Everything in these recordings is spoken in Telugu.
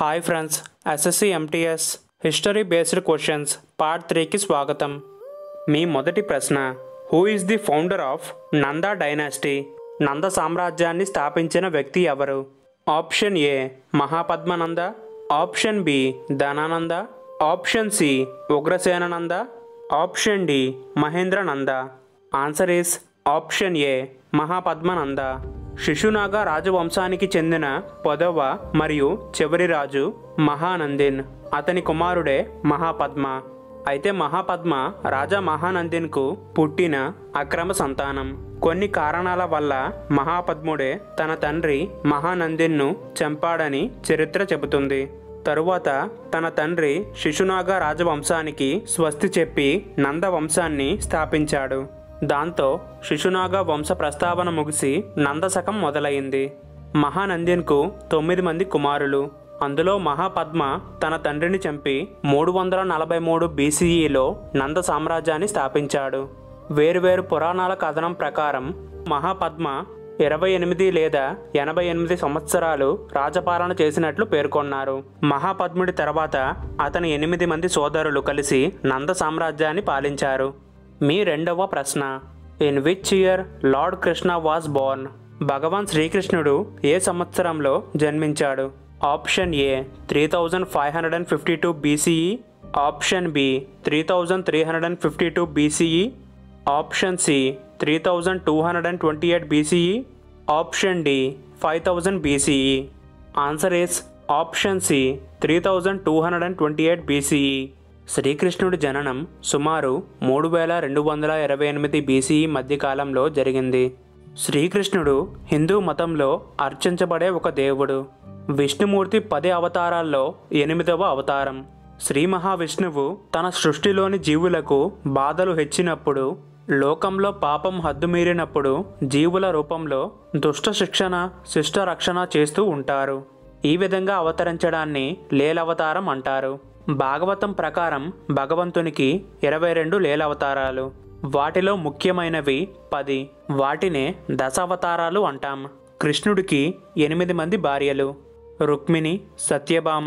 hi friends SSC MTS history based questions part త్రీకి స్వాగతం మీ మొదటి ప్రశ్న who is the founder of Nanda dynasty Nanda సామ్రాజ్యాన్ని స్థాపించిన వ్యక్తి ఎవరు option A Mahapadmananda option B Dhanananda option C Ugrasenanda option D Mahendrananda answer is option A Mahapadmananda Shishunaga రాజవంశానికి చెందిన పదవ మరియు చివరి రాజు మహానందిన్ అతని కుమారుడే మహాపద్మ అయితే మహాపద్మ రాజా మహానందిన్కు పుట్టిన అక్రమ సంతానం కొన్ని కారణాల వల్ల మహాపద్ముడే తన తండ్రి మహానందిన్ను చంపాడని చరిత్ర చెబుతుంది తరువాత తన తండ్రి శిశునాగ రాజవంశానికి స్వస్తి చెప్పి నంద వంశాన్ని స్థాపించాడు దాంతో శిశునాగ వంశ ప్రస్తావన ముగిసి నందశకం మొదలైంది మహానందిన్కు తొమ్మిది మంది కుమారులు అందులో మహాపద్మ తన తండ్రిని చంపి మూడు వందల నలభై మూడు బీసీఈలో నంద సామ్రాజ్యాన్ని స్థాపించాడు వేరువేరు పురాణాల కథనం ప్రకారం మహాపద్మ ఇరవై ఎనిమిది లేదా ఎనభై ఎనిమిది సంవత్సరాలు రాజపాలన చేసినట్లు పేర్కొన్నారు మహాపద్ముడి తర్వాత అతని ఎనిమిది మంది సోదరులు కలిసి నంద సామ్రాజ్యాన్ని పాలించారు మీ రెండవ ప్రశ్న in which year Lord Krishna was born భగవాన్ శ్రీకృష్ణుడు ఏ సంవత్సరంలో జన్మించాడు option A three thousand five hundred and fifty two BCE option B three thousand three hundred and fifty two BCE option C three thousand two hundred and twenty eight BCE option D five thousand BCE answer is option C three thousand two hundred and twenty eight BCE శ్రీకృష్ణుడి జననం సుమారు మూడు వేల రెండు వందల ఇరవై ఎనిమిది బీసీఈ మధ్యకాలంలో జరిగింది శ్రీకృష్ణుడు హిందూ మతంలో అర్చించబడే ఒక దేవుడు విష్ణుమూర్తి పది అవతారాల్లో ఎనిమిదవ అవతారం శ్రీ మహావిష్ణువు తన సృష్టిలోని జీవులకు బాధలు హెచ్చినప్పుడు లోకంలో పాపం హద్దుమీరినప్పుడు జీవుల రూపంలో దుష్ట శిక్షణ శిష్ట రక్షణ చేస్తూ ఉంటారు ఈ విధంగా అవతరించడాన్ని లేలవతారం అంటారు భాగవతం ప్రకారం భగవంతునికి ఇరవై రెండు లేలవతారాలు వాటిలో ముఖ్యమైనవి పది వాటినే దశావతారాలు అంటాం కృష్ణుడికి ఎనిమిది మంది భార్యలు రుక్మిణి సత్యభామ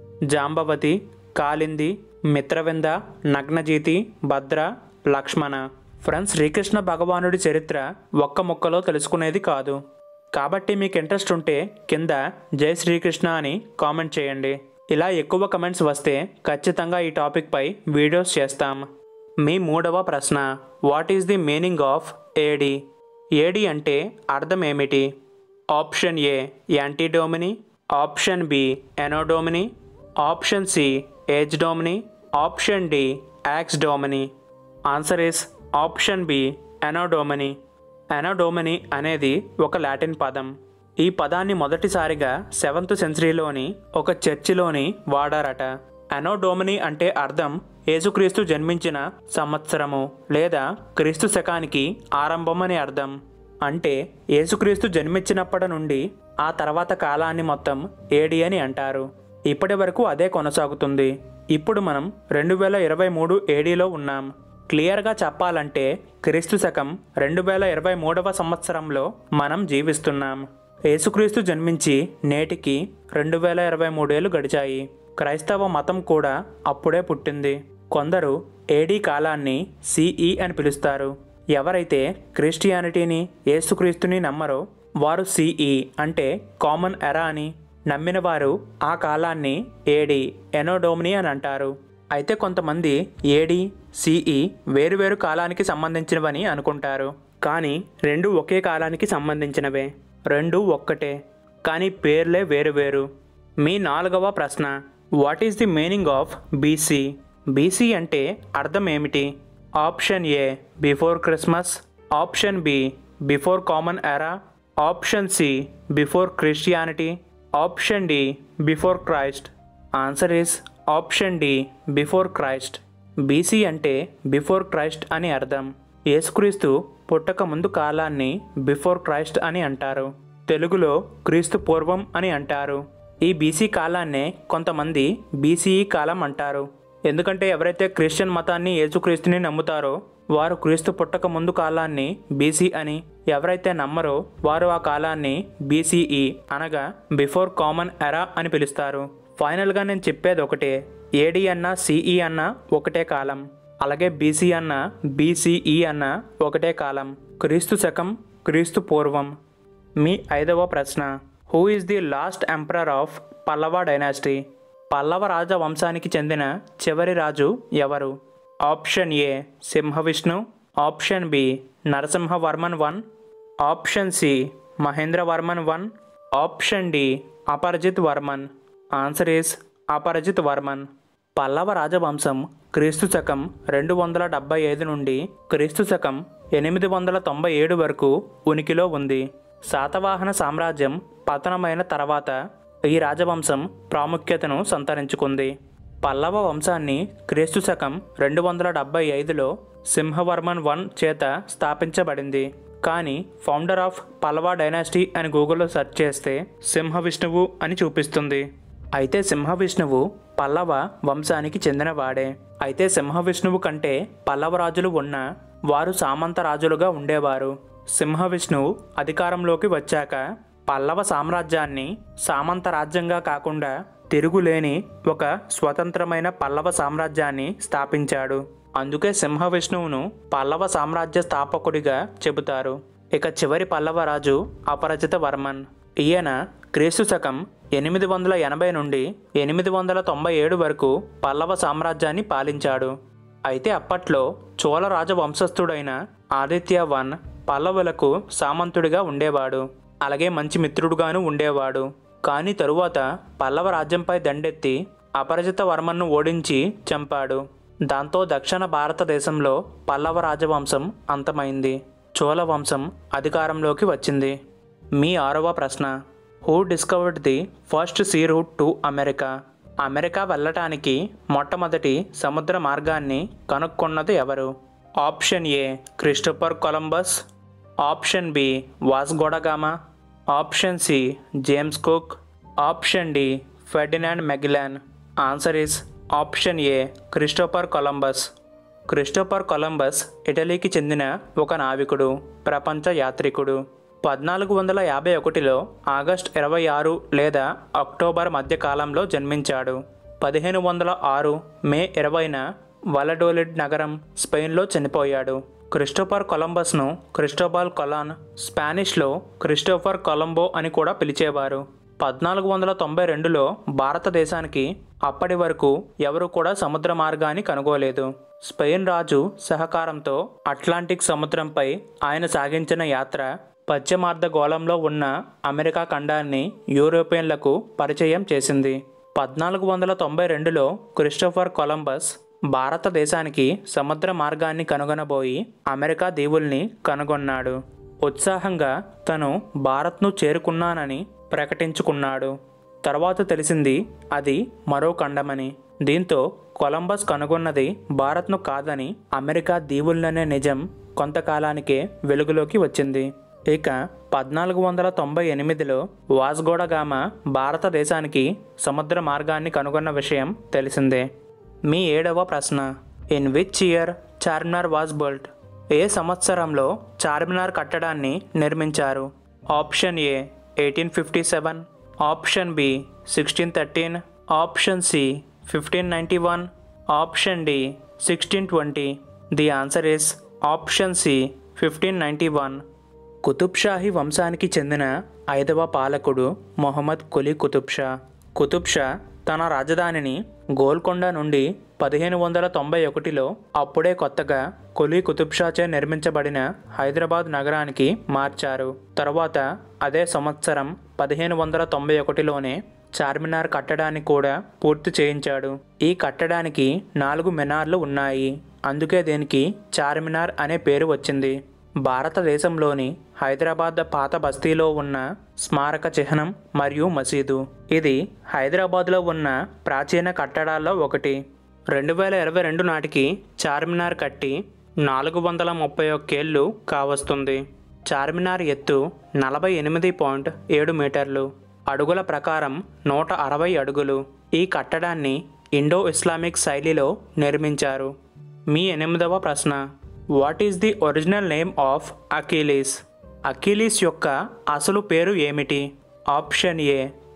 జాంబవతి కాలింది మిత్రవింద నగ్నజీతి భద్ర లక్ష్మణ ఫ్రెండ్స్ శ్రీకృష్ణ భగవానుడి చరిత్ర ఒక్క ముక్కలో తెలుసుకునేది కాదు కాబట్టి మీకు ఇంట్రెస్ట్ ఉంటే కింద జై శ్రీకృష్ణ అని కామెంట్ చేయండి ఇలా ఎక్కువ కమెంట్స్ వస్తే ఖచ్చితంగా ఈ టాపిక్పై వీడియోస్ చేస్తాం మీ మూడవ ప్రశ్న what is the meaning of AD AD అంటే అర్థం ఏమిటి option A ante domini option B anno domini option C age domini option D axe domini answer is option B anno domini anno domini అనేది ఒక లాటిన్ పదం ఈ పదాన్ని మొదటిసారిగా సెవెంత్ సెంచరీలోని ఒక చర్చిలోని వాడారట ఎనోడోమిని అంటే అర్థం యేసుక్రీస్తు జన్మించిన సంవత్సరము లేదా క్రీస్తు శకానికి ఆరంభం అని అర్థం అంటే యేసుక్రీస్తు జన్మించినప్పటి నుండి ఆ తర్వాత కాలాన్ని మొత్తం ఏడి అని అంటారు ఇప్పటి వరకు అదే కొనసాగుతుంది ఇప్పుడు మనం రెండు వేల ఇరవై మూడు ఏడీలో ఉన్నాం క్లియర్గా చెప్పాలంటే క్రీస్తు శకం రెండు వేల ఇరవై మూడవ సంవత్సరంలో మనం జీవిస్తున్నాం యేసుక్రీస్తు జన్మించి నేటికి రెండు వేల ఇరవై మూడేళ్లు గడిచాయి క్రైస్తవ మతం కూడా అప్పుడే పుట్టింది కొందరు ఏడీ కాలాన్ని సిఈ అని పిలుస్తారు ఎవరైతే క్రిస్టియానిటీని యేసుక్రీస్తుని నమ్మరో వారు సిఈ అంటే కామన్ ఎరా అని నమ్మిన వారు ఆ కాలాన్ని ఏడి ఎనోడోమిని అని అంటారు అయితే కొంతమంది ఏడి సిఈ వేరువేరు కాలానికి సంబంధించినవని అనుకుంటారు కానీ రెండు ఒకే కాలానికి సంబంధించినవే రెండు ఒక్కటే కానీ పేర్లే వేరువేరు మీ నాలుగవ ప్రశ్న what is the meaning of BC BC అంటే అర్థం ఏమిటి option A before Christmas option B before common era option C before Christianity option D before Christ answer is option D before Christ BC అంటే బిఫోర్ క్రైస్ట్ అని అర్థం యేసుక్రీస్తు పుట్టక ముందు కాలాన్ని బిఫోర్ క్రైస్ట్ అని అంటారు తెలుగులో క్రీస్తు పూర్వం అని అంటారు ఈ బీసీ కాలాన్నే కొంతమంది బీసీఈ కాలం అంటారు ఎందుకంటే ఎవరైతే క్రిస్టియన్ మతాన్ని యేసుక్రీస్తుని నమ్ముతారో వారు క్రీస్తు పుట్టక ముందు కాలాన్ని బీసీ అని ఎవరైతే నమ్మరో వారు ఆ కాలాన్ని బీసీఈ అనగా బిఫోర్ కామన్ ఎరా అని పిలుస్తారు ఫైనల్గా నేను చెప్పేది ఒకటే ఏడి అన్న సిఈ అన్న ఒకటే కాలం అలాగే బీసీ అన్న బీసీఈ అన్న ఒకటే కాలం క్రీస్తు శకం క్రీస్తు పూర్వం మీ ఐదవ ప్రశ్న who is the last emperor of Pallava dynasty Pallava రాజవంశానికి చెందిన చివరి రాజు ఎవరు option A Simhavishnu option B Narasimhavarman one option C Mahendravarman one option D Aparajit Varman answer is Aparajit Varman Pallava రాజవంశం క్రీస్తు శకం రెండు వందల డెబ్బై ఐదు నుండి క్రీస్తు శకం ఎనిమిది వందల తొంభై ఏడు వరకు ఉనికిలో ఉంది శాతవాహన సామ్రాజ్యం పతనమైన తర్వాత ఈ రాజవంశం ప్రాముఖ్యతను సంతరించుకుంది పల్లవ వంశాన్ని క్రీస్తు శకం రెండు వందల డెబ్బై ఐదులో సింహవర్మన్ వన్ చేత స్థాపించబడింది కానీ ఫౌండర్ ఆఫ్ పల్లవ డైనాసిటీ అని గూగుల్లో సెర్చ్ చేస్తే సింహ విష్ణువు అని చూపిస్తుంది అయితే సింహ విష్ణువు పల్లవ వంశానికి చెందినవాడే అయితే సింహ విష్ణువు కంటే పల్లవ రాజులు ఉన్న వారు సామంత రాజులుగా ఉండేవారు సింహ విష్ణువు అధికారంలోకి వచ్చాక పల్లవ సామ్రాజ్యాన్ని సామంత రాజ్యంగా కాకుండా తిరుగులేని ఒక స్వతంత్రమైన పల్లవ సామ్రాజ్యాన్ని స్థాపించాడు అందుకే సింహ విష్ణువును పల్లవ సామ్రాజ్య స్థాపకుడిగా చెబుతారు ఇక చివరి పల్లవ రాజు అపరజిత వర్మన్ ఈయన క్రీస్తు శకం ఎనిమిది వందల ఎనభై నుండి ఎనిమిది వందల తొంభై ఏడు వరకు పల్లవ సామ్రాజ్యాన్ని పాలించాడు అయితే అప్పట్లో చోళ రాజవంశస్థుడైన ఆదిత్య వన్ పల్లవులకు సామంతుడిగా ఉండేవాడు అలాగే మంచి మిత్రుడుగాను ఉండేవాడు కానీ తరువాత పల్లవ రాజ్యంపై దండెత్తి అపరిచిత వర్మన్ను ఓడించి చంపాడు దాంతో దక్షిణ భారతదేశంలో పల్లవ రాజవంశం అంతమైంది చోళ వంశం అధికారంలోకి వచ్చింది మీ ఆరవ ప్రశ్న who discovered the first sea route to America America వెళ్ళటానికి మొట్టమొదటి సముద్ర మార్గాన్ని కనుక్కున్నది ఎవరు option A Christopher Columbus option B Vasco da Gama option C James Cook option D Ferdinand Magellan answer is option A Christopher Columbus Christopher Columbus ఇటలీకి చెందిన ఒక నావికుడు ప్రపంచ యాత్రికుడు పద్నాలుగు వందల యాభై ఒకటిలో ఆగస్ట్ ఇరవై ఆరు లేదా అక్టోబర్ మధ్యకాలంలో జన్మించాడు పదిహేను వందల ఆరు మే ఇరవైన వలడోలిడ్ నగరం స్పెయిన్లో చనిపోయాడు క్రిస్టోఫర్ కొలంబస్ను క్రిస్టోబాల్ కొలాన్ స్పానిష్లో క్రిస్టోఫర్ కొలంబో అని కూడా పిలిచేవారు పద్నాలుగు వందల తొంభై రెండులో భారతదేశానికి అప్పటి వరకు ఎవరు కూడా సముద్ర మార్గాన్ని కనుగోలేదు స్పెయిన్ రాజు సహకారంతో అట్లాంటిక్ సముద్రంపై ఆయన సాగించిన యాత్ర పశ్చిమార్ధ గోళంలో ఉన్న అమెరికా ఖండాన్ని యూరోపియన్లకు పరిచయం చేసింది పద్నాలుగు వందల తొంభై రెండులో క్రిస్టోఫర్ కొలంబస్ భారతదేశానికి సముద్ర మార్గాన్ని కనుగొనబోయి అమెరికా దీవుల్ని కనుగొన్నాడు ఉత్సాహంగా తను భారత్ను చేరుకున్నానని ప్రకటించుకున్నాడు తర్వాత తెలిసింది అది మరో ఖండమని దీంతో కొలంబస్ కనుగొన్నది భారత్ను కాదని అమెరికా దీవులనే నిజం కొంతకాలానికే వెలుగులోకి వచ్చింది ఇక పద్నాలుగు వందల తొంభై ఎనిమిదిలో వాస్గోడగామ భారతదేశానికి సముద్ర మార్గాన్ని కనుగొన్న విషయం తెలిసిందే మీ ఏడవ ప్రశ్న in which year Charminar was built ఏ సంవత్సరంలో చార్మినార్ కట్టడాన్ని నిర్మించారు option A eighteen fifty seven option B sixteen thirteen option C fifteen ninety one option D sixteen twenty the answer is option C fifteen ninety one Qutb Shahi వంశానికి చెందిన ఐదవ పాలకుడు మొహమ్మద్ కులీ కుతుబ్ షా కుతుబ్ షా తన రాజధానిని గోల్కొండ నుండి పదిహేను వందల తొంభై ఒకటిలో అప్పుడే కొత్తగా కులీ కుతుబ్ షాచే నిర్మించబడిన హైదరాబాద్ నగరానికి మార్చారు తర్వాత అదే సంవత్సరం పదిహేను వందల తొంభై ఒకటిలోనే చార్మినార్ కట్టడాన్ని కూడా పూర్తి చేయించాడు ఈ కట్టడానికి నాలుగు మినార్లు ఉన్నాయి అందుకే దీనికి చార్మినార్ అనే పేరు వచ్చింది భారతదేశంలోని హైదరాబాద్ పాత బస్తీలో ఉన్న స్మారక చిహ్నం మరియు మసీదు ఇది హైదరాబాద్లో ఉన్న ప్రాచీన కట్టడాల్లో ఒకటి రెండు వేల ఇరవై రెండు నాటికి చార్మినార్ కట్టి నాలుగు వందల ముప్పై ఒక్కేళ్ళు కావస్తుంది చార్మినార్ ఎత్తు నలభై ఎనిమిది పాయింట్ ఏడు మీటర్లు అడుగుల ప్రకారం నూట అరవై అడుగులు ఈ కట్టడాన్ని ఇండో ఇస్లామిక్ శైలిలో నిర్మించారు మీ ఎనిమిదవ ప్రశ్న what is the original name of Achilles Achilles యొక్క అసలు పేరు ఏమిటి option A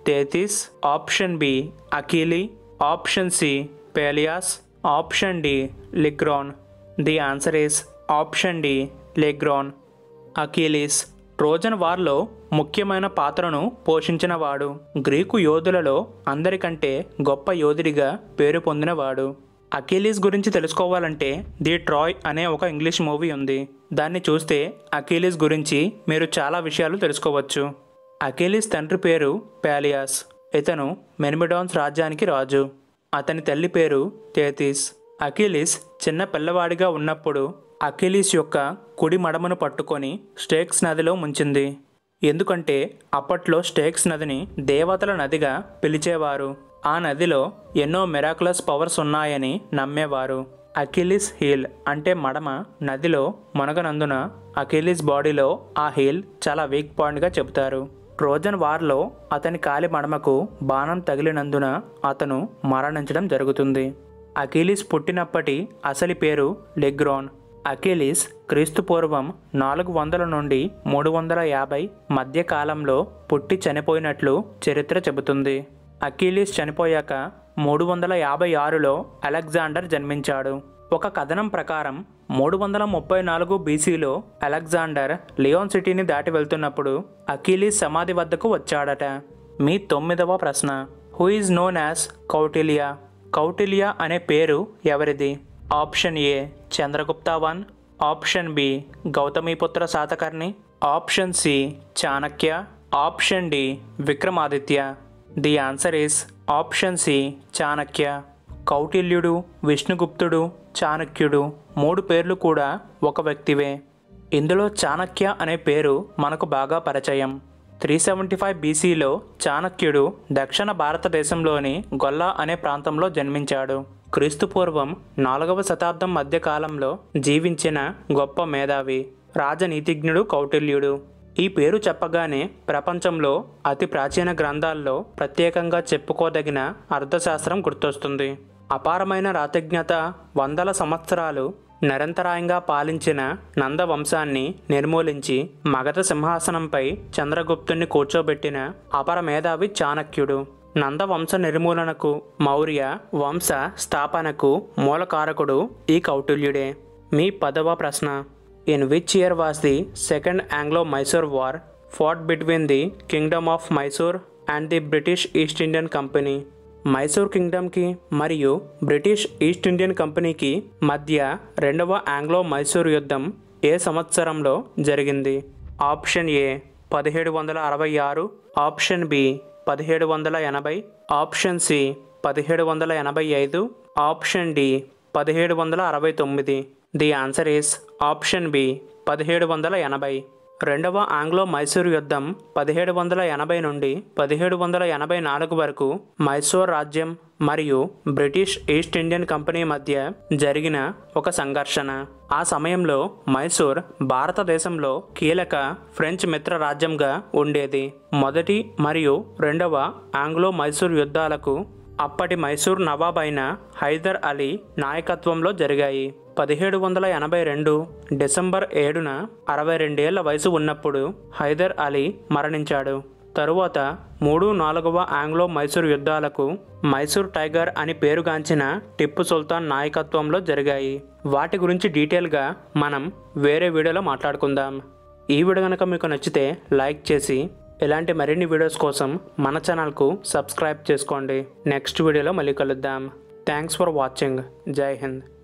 Thetis option B Achilli option C Peleus option D Ligyron the answer is option D Ligyron Achilles Trojan వార్లో ముఖ్యమైన పాత్రను పోషించినవాడు గ్రీకు యోధులలో అందరికంటే గొప్ప యోధుడిగా పేరు పొందినవాడు అకీలీస్ గురించి తెలుసుకోవాలంటే ది ట్రాయ్ అనే ఒక ఇంగ్లీష్ మూవీ ఉంది దాన్ని చూస్తే అకీలీస్ గురించి మీరు చాలా విషయాలు తెలుసుకోవచ్చు అకీలీస్ తండ్రి పేరు పాలియాస్ ఇతను మెనిమిడాన్స్ రాజ్యానికి రాజు అతని తల్లి పేరు తేతిస్ అకిలిస్ చిన్న పిల్లవాడిగా ఉన్నప్పుడు అకిలీస్ యొక్క కుడి మడమను పట్టుకొని స్టేక్స్ నదిలో ముంచింది ఎందుకంటే అప్పట్లో స్టేక్స్ నదిని దేవతల నదిగా పిలిచేవారు ఆ నదిలో ఎన్నో మెరాకులస్ పవర్స్ ఉన్నాయని నమ్మేవారు అకిలిస్ హీల్ అంటే మడమ నదిలో మునగనందున అకిలిస్ బాడీలో ఆ హీల్ చాలా వీక్ పాయింట్గా చెబుతారు ట్రోజన్ వార్లో అతని కాలి మడమకు బాణం తగిలినందున అతను మరణించడం జరుగుతుంది అకిలీస్ పుట్టినప్పటి అసలు పేరు లెగ్రాన్ అకిలీస్ క్రీస్తు పూర్వం నాలుగు వందల నుండి మూడు వందల యాభై మధ్య కాలంలో పుట్టి చనిపోయినట్లు చరిత్ర చెబుతుంది అకిలీస్ చనిపోయాక మూడు వందల యాభై ఆరులో అలెగ్జాండర్ జన్మించాడు ఒక కథనం ప్రకారం మూడు వందల ముప్పై నాలుగు బీసీలో అలెగ్జాండర్ లియోన్ సిటీని దాటి వెళ్తున్నప్పుడు అకిలీస్ సమాధి వద్దకు వచ్చాడట మీ తొమ్మిదవ ప్రశ్న who is known as Kautilya Kautilya అనే పేరు ఎవరిది option A Chandragupta one option B Gautamiputra Satakarni option C Chanakya option D Vikramaditya the answer is option C Chanakya కౌటిల్యుడు విష్ణుగుప్తుడు చాణక్యుడు మూడు పేర్లు కూడా ఒక వ్యక్తివే ఇందులో చాణక్య అనే పేరు మనకు బాగా పరిచయం త్రీ సెవెంటీ ఫైవ్ బీసీలో చాణక్యుడు దక్షిణ భారతదేశంలోని గొల్లా అనే ప్రాంతంలో జన్మించాడు క్రీస్తుపూర్వం నాలుగవ శతాబ్దం మధ్యకాలంలో జీవించిన గొప్ప మేధావి రాజనీతిజ్ఞుడు కౌటిల్యుడు ఈ పేరు చెప్పగానే ప్రపంచంలో అతి ప్రాచీన గ్రంథాల్లో ప్రత్యేకంగా చెప్పుకోదగిన అర్థశాస్త్రం గుర్తొస్తుంది అపారమైన రాతజ్ఞత వందల సంవత్సరాలు నిరంతరాయంగా పాలించిన నంద వంశాన్ని నిర్మూలించి మగధ సింహాసనంపై చంద్రగుప్తుణ్ణి కూర్చోబెట్టిన అపర మేధావి చాణక్యుడు నంద వంశ నిర్మూలనకు మౌర్య వంశ స్థాపనకు మూలకారకుడు ఈ కౌటిల్యుడే మీ పదవ ప్రశ్న in which year was the second Anglo Mysore war fought between the kingdom of Mysore and the British East Indian company Mysore కింగ్డమ్కి మరియు బ్రిటిష్ ఈస్ట్ ఇండియన్ కంపెనీకి మధ్య రెండవ ఆంగ్లో మైసూర్ యుద్ధం ఏ సంవత్సరంలో జరిగింది ఆప్షన్ ఏ పదిహేడు వందల అరవై ఆరు ఆప్షన్ బి పదిహేడు వందల ఎనభై ఆప్షన్ సి పదిహేడు వందల ఎనభై ఐదు ఆప్షన్ డి పదిహేడు వందల అరవై తొమ్మిది the answer is option B పదిహేడు వందల ఎనభై రెండవ ఆంగ్లో మైసూర్ యుద్ధం పదిహేడు వందల ఎనభై నుండి పదిహేడు వందల ఎనభై నాలుగు వరకు మైసూర్ రాజ్యం మరియు బ్రిటిష్ ఈస్ట్ ఇండియన్ కంపెనీ మధ్య జరిగిన ఒక సంఘర్షణ ఆ సమయంలో మైసూర్ భారతదేశంలో కీలక ఫ్రెంచ్ మిత్ర రాజ్యంగా ఉండేది మొదటి మరియు రెండవ ఆంగ్లో మైసూర్ యుద్ధాలకు అప్పటి మైసూర్ నవాబ్ అయిన హైదర్ అలీ నాయకత్వంలో జరిగాయి పదిహేడు వందల ఎనభై రెండు డిసెంబర్ ఏడున అరవై రెండేళ్ల వయసు ఉన్నప్పుడు హైదర్ అలీ మరణించాడు తరువాత మూడు నాలుగవ ఆంగ్లో మైసూర్ యుద్ధాలకు మైసూర్ టైగర్ అని పేరుగాంచిన టిప్పు సుల్తాన్ నాయకత్వంలో జరిగాయి వాటి గురించి డీటెయిల్గా మనం వేరే వీడియోలో మాట్లాడుకుందాం ఈ వీడియో కనుక మీకు నచ్చితే లైక్ చేసి ఇలాంటి మరిన్ని వీడియోస్ కోసం మన ఛానల్కు సబ్స్క్రైబ్ చేసుకోండి నెక్స్ట్ వీడియోలో మళ్ళీ కలుద్దాం థ్యాంక్స్ ఫర్ వాచింగ్ జై హింద్